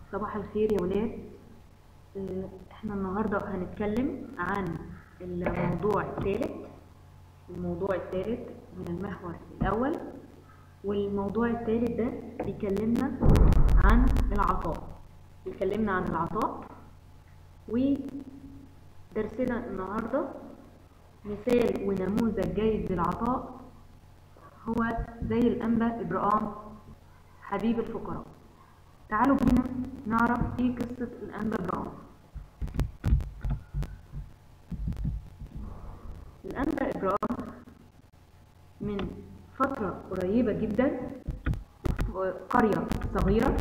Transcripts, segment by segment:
صباح الخير يا ولاد آه، احنا النهاردة هنتكلم عن الموضوع الثالث الموضوع الثالث من المحور الأول والموضوع الثالث ده بيكلمنا عن العطاء بيكلمنا عن العطاء ودرسنا النهاردة مثال ونموذج جيد للعطاء هو زي الأنبا إبراهام حبيب الفقراء تعالوا بينا نعرف ايه قصة الأنبا إبراهام الأنبا إبراهام من فترة قريبة جدا في قرية صغيرة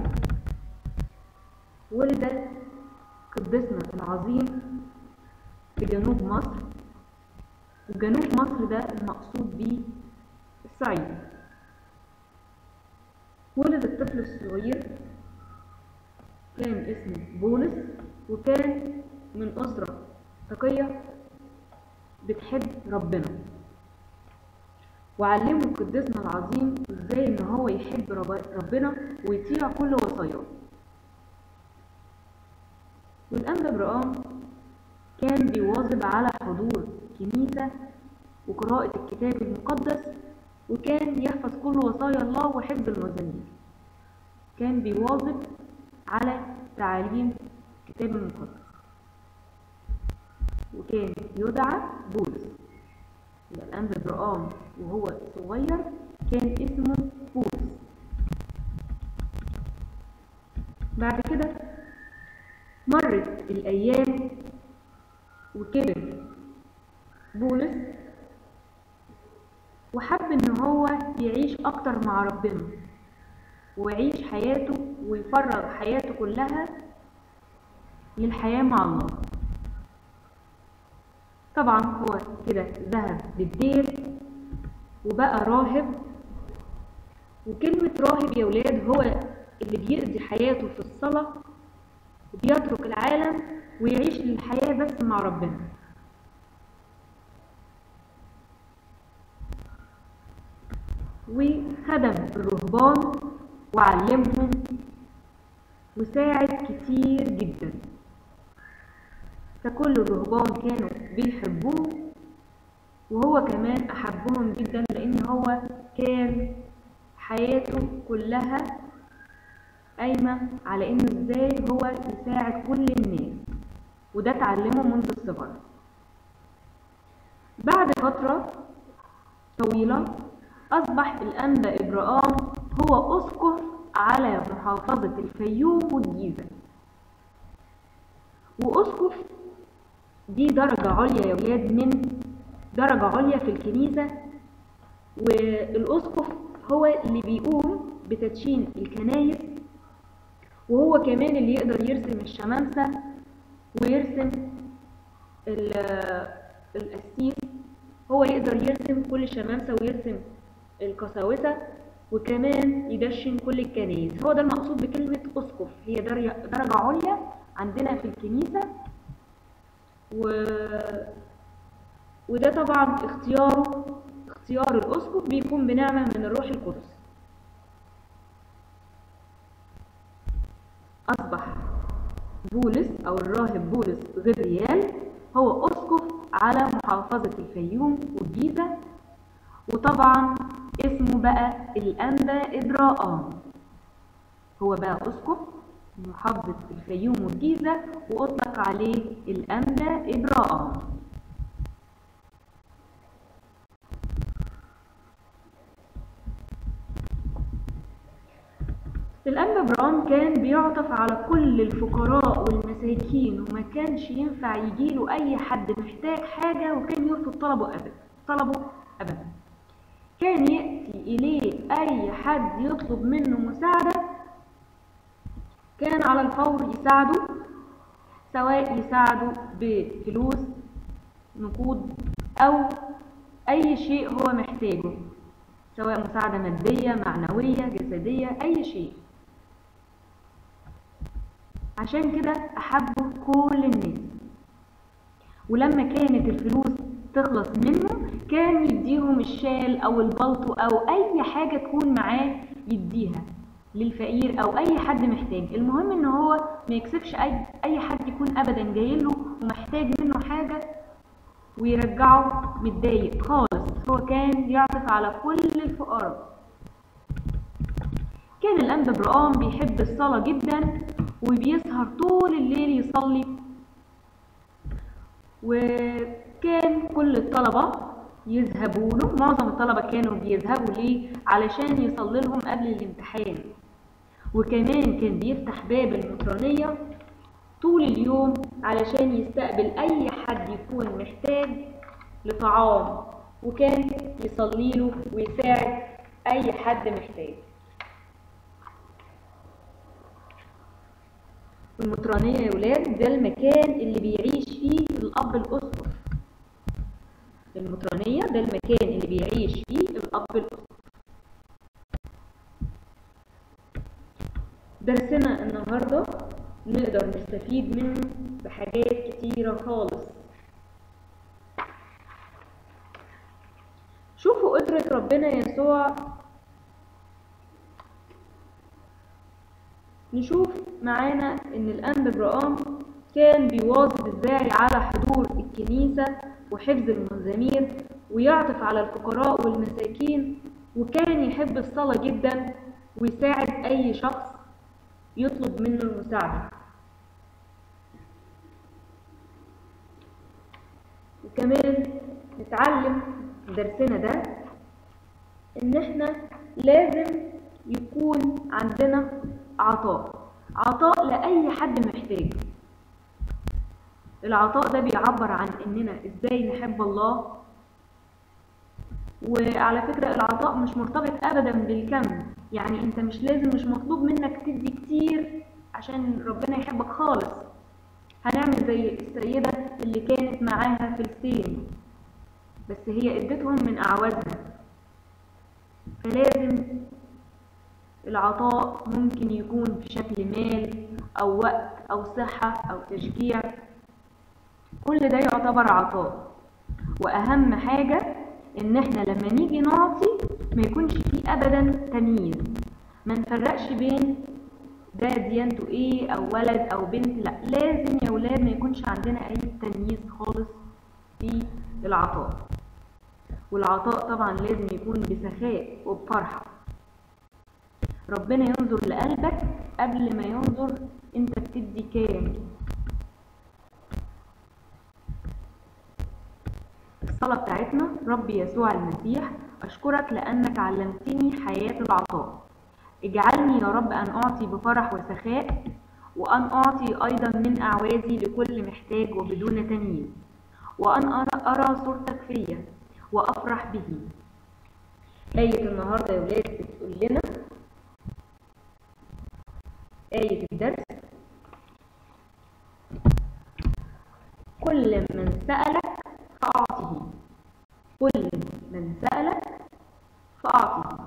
ولد قدسنا العظيم في جنوب مصر وجنوب مصر ده المقصود بيه الصعيد ولد الطفل الصغير كان اسمه بولس وكان من أسرة تقية بتحب ربنا وعلمه قدسنا العظيم ازاي ان هو يحب رب- ربنا ويطيع كل وصاياه والأنبا إبراهام كان بيواظب على حضور كنيسة وقراءة الكتاب المقدس وكان يحفظ كل وصايا الله وحفظ المزامير كان بيواظب على تعاليم الكتاب المقدس وكان يدعى بولس يبقى الأنبا إبراهام وهو صغير كان اسمه بولس بعد كده مرت الأيام وكبر بولس وحب ان هو يعيش اكتر مع ربنا ويعيش حياته ويفرغ حياته كلها للحياة مع الله طبعا هو كده ذهب للدير وبقى راهب وكلمة راهب يا ولاد هو اللي بيقضي حياته في الصلاة وبيترك العالم ويعيش للحياة بس مع ربنا وخدم الرهبان وعلمهم وساعد كتير جدا فكل الرهبان كانوا بيحبوه وهو كمان أحبهم جدا لأن هو كان حياته كلها قايمة على إنه إزاي هو يساعد كل الناس وده اتعلمه منذ الصغر بعد فترة طويلة أصبح الأنبا إبراهام هو أسقف على محافظة الفيوم والجيزة وأسقف دي درجة عليا يا ولاد من درجة عليا في الكنيسة والأسقف هو اللي بيقوم بتدشين الكنايس وهو كمان اللي يقدر يرسم الشمامسة ويرسم ال- القسيس هو يقدر يرسم كل الشمامسة ويرسم القساوسة وكمان يدشن كل الكنائس هو ده المقصود بكلمة أسقف هي درجة, درجة عليا عندنا في الكنيسة و... وده طبعا اختياره اختيار الأسقف بيكون بنعمة من الروح القدس أصبح بولس أو الراهب بولس غبريال هو أسقف على محافظة الفيوم والجيزة وطبعا اسمه بقى الأنبا إبراهام هو بقى أسقف محافظة الفيوم والجيزة وأطلق عليه الأنبا إبراهام الأنبا إبراهام كان بيعطف على كل الفقراء والمساكين وما كانش ينفع يجيله أي حد محتاج حاجة وكان يرفض طلبه أبدا طلبه أبدا كان يأتي إليه أي حد يطلب منه مساعدة كان على الفور يساعده سواء يساعده بفلوس نقود أو أي شيء هو محتاجه سواء مساعدة مادية معنوية جسدية أي شيء عشان كده أحبه كل الناس ولما كانت الفلوس تخلص منه كان يديهم الشال او البلطو او اي حاجة تكون معاه يديها للفقير او اي حد محتاج المهم ان هو ما يكسفش اي اي حد يكون ابدا جاي له ومحتاج منه حاجه ويرجعه متضايق خالص هو كان يعطف على كل الفقراء كان الأنبا برقام بيحب الصلاة جدا وبيسهر طول الليل يصلي وكان كل الطلبة يذهبوا له معظم الطلبة كانوا بيذهبوا ليه علشان يصلي لهم قبل الامتحان وكمان كان بيفتح باب المطرانية طول اليوم علشان يستقبل أي حد يكون محتاج لطعام وكان يصلي له ويساعد أي حد محتاج المطرانية يا ولاد ده المكان اللي بيعيش فيه الأب الأسقف المطرانية ده المكان اللي بيعيش فيه الأب الأسقف درسنا النهاردة نقدر نستفيد منه بحاجات كتيرة خالص شوفوا قدرة ربنا يسوع نشوف معانا ان الانبا برقام كان بيواظب ازاي على حضور الكنيسة وحفظ المزامير ويعطف على الفقراء والمساكين وكان يحب الصلاة جدا ويساعد اي شخص يطلب منه المساعدة وكمان نتعلم درسنا ده ان احنا لازم يكون عندنا عطاء عطاء لأي حد محتاج العطاء ده بيعبر عن اننا ازاي نحب الله وعلى فكرة العطاء مش مرتبط ابدا بالكم يعني انت مش لازم مش مطلوب منك تدي كتير عشان ربنا يحبك خالص هنعمل زي السيدة اللي كانت معاها فلسطين بس هي ادتهم من اعوازها فلازم العطاء ممكن يكون في شكل مال او وقت او صحة او تشجيع كل ده يعتبر عطاء واهم حاجة ان احنا لما نيجي نعطي ما يكونش فيه ابدا تمييز ما نفرقش بين ده ديانته ايه او ولد او بنت لا لازم يا ولاد ما يكونش عندنا اي تمييز خالص في العطاء والعطاء طبعا لازم يكون بسخاء وبفرحة ربنا ينظر لقلبك قبل ما ينظر انت بتدي كام الصلاة بتاعتنا ربي يسوع المسيح أشكرك لأنك علمتني حياة العطاء اجعلني يا رب أن أعطي بفرح وسخاء وأن أعطي أيضا من أعوازي لكل محتاج وبدون تمييز وأن أرى, أرى صورتك فيا وأفرح به آية النهاردة يا ولاد بتقول لنا آية الدرس كل من سألك فأعطه كل من سألك فأعطه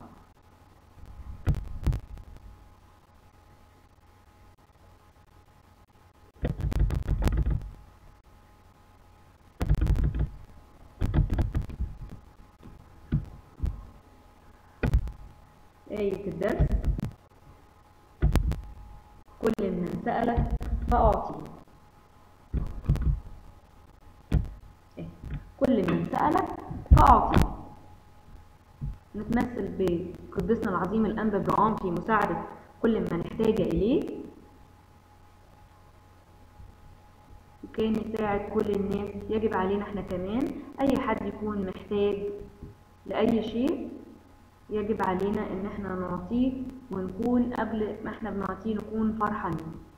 آية الدرس كل من سألك فأعطيه إيه؟ كل من سألك فأعطيه نتمثل بقدسنا العظيم الأنبا برعام في مساعدة كل من احتاج إليه وكان يساعد كل الناس يجب علينا احنا كمان أي حد يكون محتاج لأي شيء يجب علينا ان احنا نعطيه ونكون قبل ما احنا بنعطيه نكون فرحانين